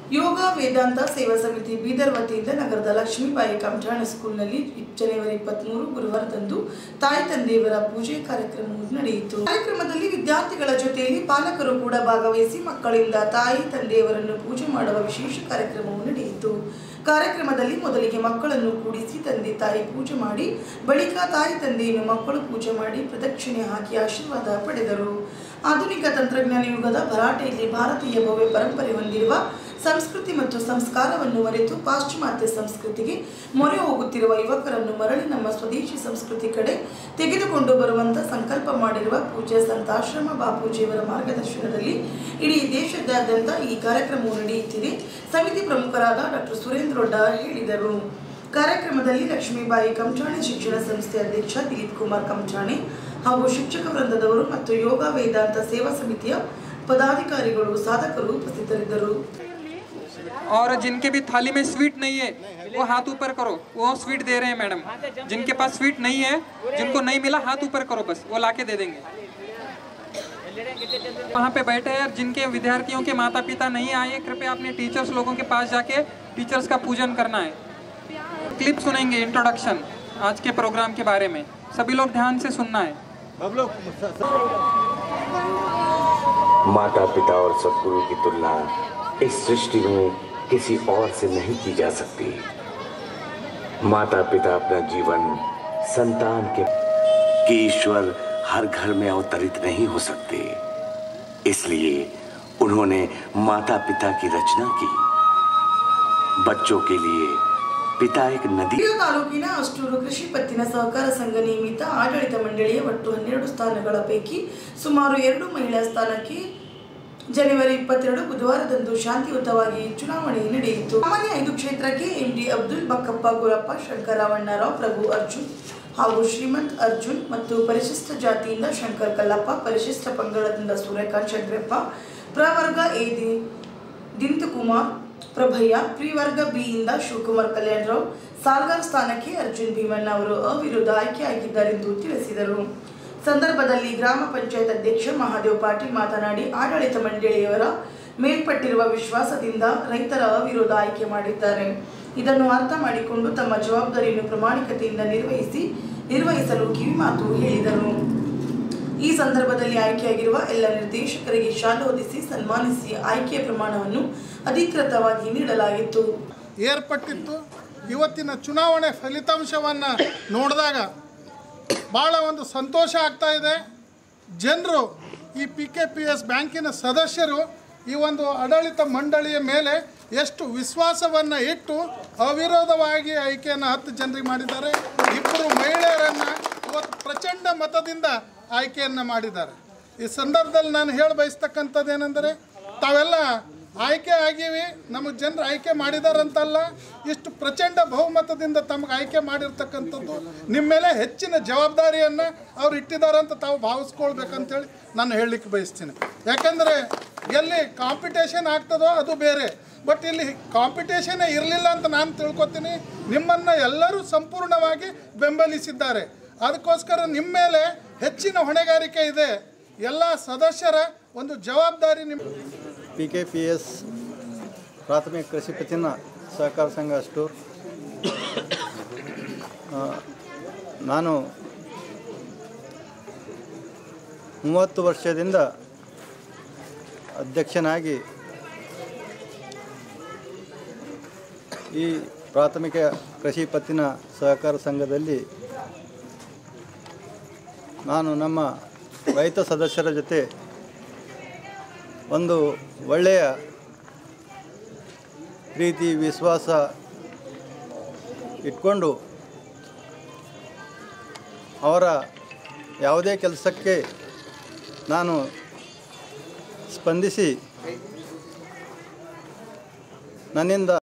ಯೋಗ ವೇದಾಂತ ಸೇವಾ ಸಮಿತಿ ಬೀದರ್ ವತಿಯಿಂದ ನಗರದ ಲಕ್ಷ್ಮೀಬಾಯಿ ಕಂಠಾಣ ಸ್ಕೂಲ್ನಲ್ಲಿ ಜನವರಿ ಇಪ್ಪತ್ಮೂರು ಗುರುವಾರದಂದು ತಾಯಿ ತಂದೆಯವರ ಪೂಜೆ ಕಾರ್ಯಕ್ರಮವು ನಡೆಯಿತು ಕಾರ್ಯಕ್ರಮದಲ್ಲಿ ವಿದ್ಯಾರ್ಥಿಗಳ ಜೊತೆಯಲ್ಲಿ ಪಾಲಕರು ಕೂಡ ಭಾಗವಹಿಸಿ ಮಕ್ಕಳಿಂದ ತಾಯಿ ತಂದೆಯವರನ್ನು ಪೂಜೆ ಮಾಡುವ ವಿಶೇಷ ಕಾರ್ಯಕ್ರಮವು ನಡೆಯಿತು ಕಾರ್ಯಕ್ರಮದಲ್ಲಿ ಮೊದಲಿಗೆ ಮಕ್ಕಳನ್ನು ಕೂಡಿಸಿ ತಂದೆ ತಾಯಿ ಪೂಜೆ ಮಾಡಿ ಬಳಿಕ ತಾಯಿ ತಂದೆಯನ್ನು ಮಕ್ಕಳು ಪೂಜೆ ಮಾಡಿ ಪ್ರದಕ್ಷಿಣೆ ಹಾಕಿ ಆಶೀರ್ವಾದ ಪಡೆದರು ಆಧುನಿಕ ತಂತ್ರಜ್ಞಾನ ಯುಗದ ಭರಾಟೆಯಲ್ಲಿ ಭಾರತೀಯ ಭವ್ಯ ಪರಂಪರೆ ಹೊಂದಿರುವ ಸಂಸ್ಕೃತಿ ಮತ್ತು ಸಂಸ್ಕಾರವನ್ನು ಮರೆತು ಪಾಶ್ಚಿಮಾತ್ಯ ಸಂಸ್ಕೃತಿಗೆ ಮೊರೆ ಹೋಗುತ್ತಿರುವ ಯುವಕರನ್ನು ಮರಳಿ ನಮ್ಮ ಸ್ವದೇಶಿ ಸಂಸ್ಕೃತಿ ಕಡೆ ತೆಗೆದುಕೊಂಡು ಬರುವಂತ ಸಂಕಲ್ಪ ಮಾಡಿರುವ ಪೂಜ್ಯ ಸಂತಾಶ್ರಮ ಬಾಪೂಜಿಯವರ ಮಾರ್ಗದರ್ಶನದಲ್ಲಿ ಇಡೀ ದೇಶದಾದ್ಯಂತ ಈ ಕಾರ್ಯಕ್ರಮವು ನಡೆಯುತ್ತಿದೆ ಸಮಿತಿ ಪ್ರಮುಖರಾದ ಡಾಕ್ಟರ್ ಸುರೇಂದ್ರ ರೊಡ್ಡ ಹೇಳಿದರು ಕಾರ್ಯಕ್ರಮದಲ್ಲಿ ಲಕ್ಷ್ಮೀಬಾಯಿ ಕಂಚಾಣಿ ಶಿಕ್ಷಣ ಸಂಸ್ಥೆ ಅಧ್ಯಕ್ಷ ದಿಲೀಪ್ ಕುಮಾರ್ ಕಂಚಾಣಿ ಹಾಗೂ ಶಿಕ್ಷಕ ವೃಂದದವರು ಮತ್ತು ಯೋಗ ವೇದಾಂತ ಸೇವಾ ಸಮಿತಿಯ ಪದಾಧಿಕಾರಿಗಳು ಸಾಧಕರು ಉಪಸ್ಥಿತರಿದ್ದರು और जिनके भी थाली में स्वीट नहीं है वो हाथ ऊपर करो वो स्वीट दे रहे हैं मैडम जिनके पास स्वीट नहीं है जिनको नहीं मिला हाथ ऊपर करो बस वो लाके दे देंगे वहाँ पे बैठे हैं जिनके विद्यार्थियों के माता पिता नहीं आए कृपया अपने टीचर्स लोगों के पास जाके टीचर्स का पूजन करना है क्लिप सुनेंगे इंट्रोडक्शन आज के प्रोग्राम के बारे में सभी लोग ध्यान से सुनना है माता पिता और सदगुरु की तुलना इस सृष्टि में किसी और से नहीं की जा सकती माता पिता अपना जीवन संतान के कि ईश्वर हर घर में अवतरित नहीं हो सकते इसलिए उन्होंने माता पिता की रचना की बच्चों के लिए पिता एक नदी ಹಿರಿಯ ತಾಲೂಕಿನ ಅಷ್ಟೂರು ಕೃಷಿ ಪತ್ತಿನ ಸಹಕಾರ ಸಂಘ ನಿಯಮಿತ ಆಡಳಿತ ಮಂಡಳಿಯ ಒಟ್ಟು ಹನ್ನೆರಡು ಸ್ಥಾನಗಳ ಪೈಕಿ ಸುಮಾರು ಎರಡು ಮಹಿಳಾ ಸ್ಥಾನಕ್ಕೆ ಜನವರಿ ಇಪ್ಪತ್ತೆರಡು ಬುಧವಾರದಂದು ಶಾಂತಿಯುತವಾಗಿ ಚುನಾವಣೆ ನಡೆಯಿತು ಸಾಮಾನ್ಯ ಐದು ಕ್ಷೇತ್ರಕ್ಕೆ ಎಂಡಿ ಅಬ್ದುಲ್ ಬಕ್ಕಪ್ಪ ಗುರಪ್ಪ ಶಂಕರವಣ್ಣರಾವ್ ಪ್ರಭು ಅರ್ಜುನ್ ಹಾಗೂ ಶ್ರೀಮಂತ್ ಅರ್ಜುನ್ ಮತ್ತು ಪರಿಶಿಷ್ಟ ಜಾತಿಯಿಂದ ಶಂಕರ್ ಕಲ್ಲಪ್ಪ ಪರಿಶಿಷ್ಟ ಪಂಗಡದಿಂದ ಸೂರ್ಯಕಾಂತ್ ಶಂಕರಪ್ಪ ಪ್ರವರ್ಗ ಎ ದಿ ದಿಂತಕುಮಾರ್ ಪ್ರಭಯ್ಯ ಪ್ರಿವರ್ಗ ಬಿ ಇಂದ ಶಿವಕುಮಾರ್ ಕಲ್ಯಾಣರಾವ್ ಸಾಲ್ಗಾರ್ ಸ್ಥಾನಕ್ಕೆ ಅರ್ಜುನ್ ಭೀಮಣ್ಣ ಅವರು ಅವಿರುದ್ಧ ಆಯ್ಕೆಯಾಗಿದ್ದಾರೆಂದು ತಿಳಿಸಿದರು ಸಂದರ್ಭದಲ್ಲಿ ಗ್ರಾಮ ಪಂಚಾಯತ್ ಅಧ್ಯಕ್ಷ ಮಹಾದೇವ್ ಪಾಟೀಲ್ ಮಾತನಾಡಿ ಆಡಳಿತ ಮಂಡಳಿಯವರ ಮೇಲ್ಪಟ್ಟಿರುವ ವಿಶ್ವಾಸದಿಂದ ರೈತರ ಅವಿರೋಧ ಆಯ್ಕೆ ಮಾಡಿದ್ದಾರೆ ಇದನ್ನು ಅರ್ಥ ಮಾಡಿಕೊಂಡು ತಮ್ಮ ಜವಾಬ್ದಾರಿಯನ್ನು ಪ್ರಾಮಾಣಿಕತೆಯಿಂದ ನಿರ್ವಹಿಸಿ ನಿರ್ವಹಿಸಲು ಕಿವಿಮಾತು ಹೇಳಿದರು ಈ ಸಂದರ್ಭದಲ್ಲಿ ಆಯ್ಕೆಯಾಗಿರುವ ಎಲ್ಲ ನಿರ್ದೇಶಕರಿಗೆ ಶಾಲೆ ಹೊದಿಸಿ ಸನ್ಮಾನಿಸಿ ಆಯ್ಕೆಯ ಪ್ರಮಾಣವನ್ನು ಅಧಿಕೃತವಾಗಿ ನೀಡಲಾಗಿತ್ತು ಏರ್ಪಟ್ಟಿತ್ತು ಇವತ್ತಿನ ಚುನಾವಣೆ ಫಲಿತಾಂಶವನ್ನು ನೋಡಿದಾಗ ಭಾಳ ಒಂದು ಸಂತೋಷ ಆಗ್ತಾ ಇದೆ ಜನರು ಈ ಪಿ ಕೆ ಪಿ ಎಸ್ ಬ್ಯಾಂಕಿನ ಸದಸ್ಯರು ಈ ಒಂದು ಆಡಳಿತ ಮಂಡಳಿಯ ಮೇಲೆ ಎಷ್ಟು ವಿಶ್ವಾಸವನ್ನು ಇಟ್ಟು ಅವಿರೋಧವಾಗಿ ಆಯ್ಕೆಯನ್ನು ಹತ್ತು ಜನರಿಗೆ ಮಾಡಿದ್ದಾರೆ ಇಬ್ಬರು ಮಹಿಳೆಯರನ್ನು ಇವತ್ತು ಪ್ರಚಂಡ ಮತದಿಂದ ಆಯ್ಕೆಯನ್ನು ಮಾಡಿದ್ದಾರೆ ಈ ಸಂದರ್ಭದಲ್ಲಿ ನಾನು ಹೇಳ ಬಯಸ್ತಕ್ಕಂಥದ್ದು ಏನೆಂದರೆ ತಾವೆಲ್ಲ ಆಯ್ಕೆ ಆಗೀವಿ ನಮಗೆ ಜನರು ಆಯ್ಕೆ ಮಾಡಿದಾರಂತಲ್ಲ ಇಷ್ಟು ಪ್ರಚಂಡ ಬಹುಮತದಿಂದ ತಮಗೆ ಆಯ್ಕೆ ಮಾಡಿರ್ತಕ್ಕಂಥದ್ದು ನಿಮ್ಮ ಮೇಲೆ ಹೆಚ್ಚಿನ ಜವಾಬ್ದಾರಿಯನ್ನು ಅವ್ರು ಇಟ್ಟಿದ್ದಾರಂತ ತಾವು ಭಾವಿಸ್ಕೊಳ್ಬೇಕಂತೇಳಿ ನಾನು ಹೇಳಲಿಕ್ಕೆ ಬಯಸ್ತೀನಿ ಯಾಕಂದರೆ ಎಲ್ಲಿ ಕಾಂಪಿಟೇಷನ್ ಆಗ್ತದೋ ಅದು ಬೇರೆ ಬಟ್ ಇಲ್ಲಿ ಕಾಂಪಿಟೇಷನ್ನೇ ಇರಲಿಲ್ಲ ಅಂತ ನಾನು ತಿಳ್ಕೊತೀನಿ ನಿಮ್ಮನ್ನು ಎಲ್ಲರೂ ಸಂಪೂರ್ಣವಾಗಿ ಬೆಂಬಲಿಸಿದ್ದಾರೆ ಅದಕ್ಕೋಸ್ಕರ ನಿಮ್ಮ ಮೇಲೆ ಹೆಚ್ಚಿನ ಹೊಣೆಗಾರಿಕೆ ಇದೆ ಎಲ್ಲ ಸದಸ್ಯರ ಒಂದು ಜವಾಬ್ದಾರಿ ನಿಮ್ಮ ಪಿ ಕೆ ಪಿ ಎಸ್ ಪ್ರಾಥಮಿಕ ಕೃಷಿ ಪತ್ತಿನ ಸಹಕಾರ ಸಂಘ ಸ್ಟೋರ್ ಆ, ನಾನು ಮೂವತ್ತು ವರ್ಷದಿಂದ ಅಧ್ಯಕ್ಷನಾಗಿ ಈ ಪ್ರಾಥಮಿಕ ಕೃಷಿ ಪತ್ತಿನ ಸಹಕಾರ ಸಂಘದಲ್ಲಿ ನಾನು ನಮ್ಮ ರೈತ ಸದಸ್ಯರ ಜೊತೆ ಒಂದು ಒಳ್ಳೆಯ ಪ್ರೀತಿ ವಿಶ್ವಾಸ ಇಟ್ಕೊಂಡು ಅವರ ಯಾವುದೇ ಕೆಲಸಕ್ಕೆ ನಾನು ಸ್ಪಂದಿಸಿ ನನ್ನಿಂದ